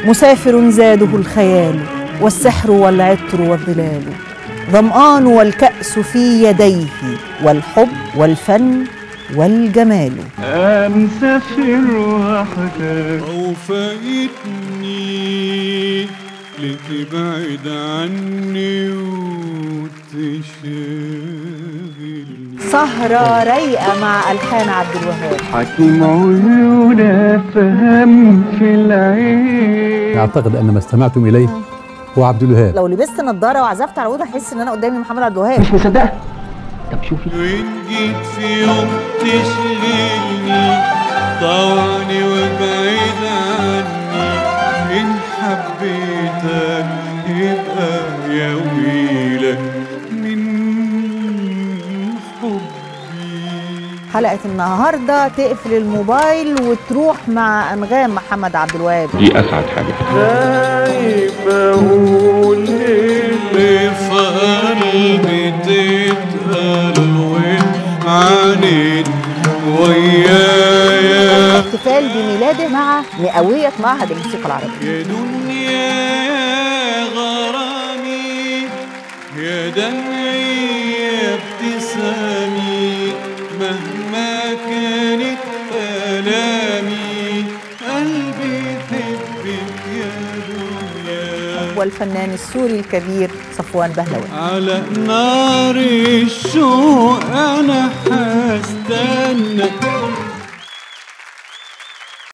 مسافر زاده الخيال والسحر والعطر والظلال ظمآن والكأس في يديه والحب والفن والجمال أمسافر وحدك أو فايتني لتبعد عني وتشغلني سهرة رايقة مع ألحان عبد الوهاب حكيم عيون أفهم في العين اعتقد ان ما استمعتم اليه هو عبد الوهاب لو لبست نظارة وعزفت على العود أحس إن أنا قدامي محمد عبد الوهاب مش مصدقة طب شوفي وإن جيت في يوم تشغلني طوعني وبعيد عني إن حبيتك يبقى يا ويلك من حبي حلقة النهاردة تقفل الموبايل وتروح مع أنغام محمد عبد الوهاب دي اسعد حاجه خايف اقول اللي في قلبي تتقلوب عنيد ويايا احتفال بميلاده مع مئوية معهد الموسيقى العربية يا دنيا يا غرامي يا دمعي يا ابتسامي مهما كانت آلامي قلبي ثبت يا دنيا والفنان السوري الكبير صفوان بهلوي على نار الشوق انا هستنى